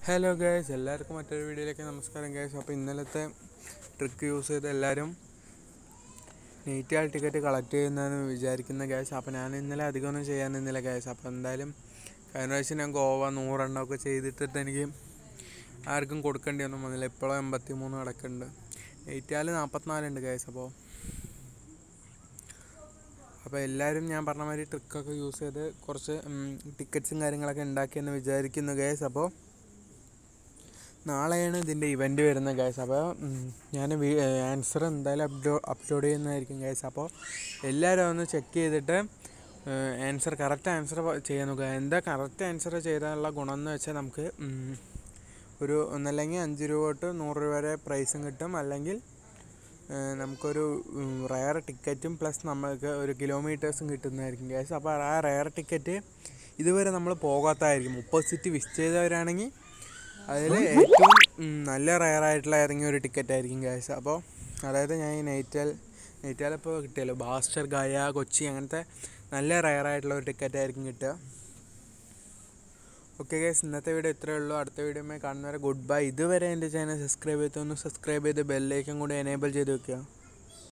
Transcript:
hello guys എല്ലാവർക്കും മറ്റൊരു വീഡിയോയിലേക്ക് നമസ്കാരം ഗേസ് അപ്പോൾ ഇന്നലത്തെ ട്രിക്ക് യൂസ് ചെയ്ത് എല്ലാവരും നെയ്റ്റ് ആൾ ടിക്കറ്റ് കളക്ട് ചെയ്യുന്നതെന്ന് വിചാരിക്കുന്ന ഗ്യാസ് അപ്പോൾ ഞാൻ ഇന്നലെ അധികമൊന്നും ചെയ്യാൻ നിന്നില്ല ഗ്യാസ് അപ്പോൾ എന്തായാലും കഴിഞ്ഞ പ്രാവശ്യം ഞാൻ ഗോവ നൂറെണ്ണമൊക്കെ ചെയ്തിട്ടിട്ട് എനിക്ക് ആർക്കും കൊടുക്കേണ്ടി ഒന്നും വന്നില്ല ഇപ്പോഴും എൺപത്തി മൂന്ന് കിടക്കുന്നുണ്ട് നെയ്റ്റ് ആൾ നാൽപ്പത്തിനാലുണ്ട് ഗ്യാസ് അപ്പോൾ അപ്പോൾ എല്ലാവരും ഞാൻ പറഞ്ഞ മാതിരി ട്രിക്കൊക്കെ യൂസ് ചെയ്ത് കുറച്ച് ടിക്കറ്റ്സും കാര്യങ്ങളൊക്കെ ഉണ്ടാക്കിയെന്ന് വിചാരിക്കുന്നു ഗ്യാസ് അപ്പോൾ നാളെയാണ് ഇതിൻ്റെ ഇവൻ്റ് വരുന്നത് ഗൈസ് അപ്പോൾ ഞാൻ ആൻസർ എന്തായാലും അപ്ലോ അപ്ലോഡ് ചെയ്യുന്നതായിരിക്കും ഗൈസ് അപ്പോൾ എല്ലാവരും ഒന്ന് ചെക്ക് ചെയ്തിട്ട് ആൻസർ കറക്റ്റ് ആൻസർ ചെയ്യാൻ നോക്കുക എന്താ കറക്റ്റ് ആൻസർ ചെയ്താലുള്ള ഗുണം എന്ന് വെച്ചാൽ നമുക്ക് ഉം, ഒരു ഒന്നല്ലെങ്കിൽ അഞ്ച് രൂപ തൊട്ട് നൂറ് രൂപ വരെ പ്രൈസും കിട്ടും അല്ലെങ്കിൽ ഏഹ്, നമുക്കൊരു റയർ ടിക്കറ്റും പ്ലസ് നമ്മൾക്ക് ഒരു കിലോമീറ്റേഴ്സും കിട്ടുന്നതായിരിക്കും ഗൈസ് അപ്പോൾ ആ റയർ ടിക്കറ്റ് ഇതുവരെ നമ്മൾ പോകാത്തതായിരിക്കും മുപ്പത് സീറ്റ് വിസ് ചെയ്തവരാണെങ്കിൽ അതിൽ ഏറ്റവും ഉം, നല്ല റയർ ആയിട്ടുള്ള ഇറങ്ങിയ ഒരു ടിക്കറ്റ് ആയിരിക്കും ഗൈസ് അപ്പോൾ അതായത് ഞാൻ ഈ നൈറ്റാൽ നൈറ്റാൽ ഇപ്പോൾ കിട്ടിയല്ലോ ബാസ്റ്റർ ഗയ കൊച്ചി അങ്ങനത്തെ നല്ല റയർ ആയിട്ടുള്ള ഒരു ടിക്കറ്റ് ആയിരിക്കും കിട്ടുക ഓക്കെ ഗൈസ് ഇന്നത്തെ വീഡിയോ ഇത്രയേ ഉള്ളൂ അടുത്ത വീഡിയോ കാണുന്നവരെ ഗുഡ് ബൈ ഇതുവരെ എൻ്റെ ചാനൽ സബ്സ്ക്രൈബ് ചെയ്തൊന്ന് സബ്സ്ക്രൈബ് ചെയ്ത് ബെല്ലേക്കും കൂടി എനേബിൾ ചെയ്ത് വെക്കുക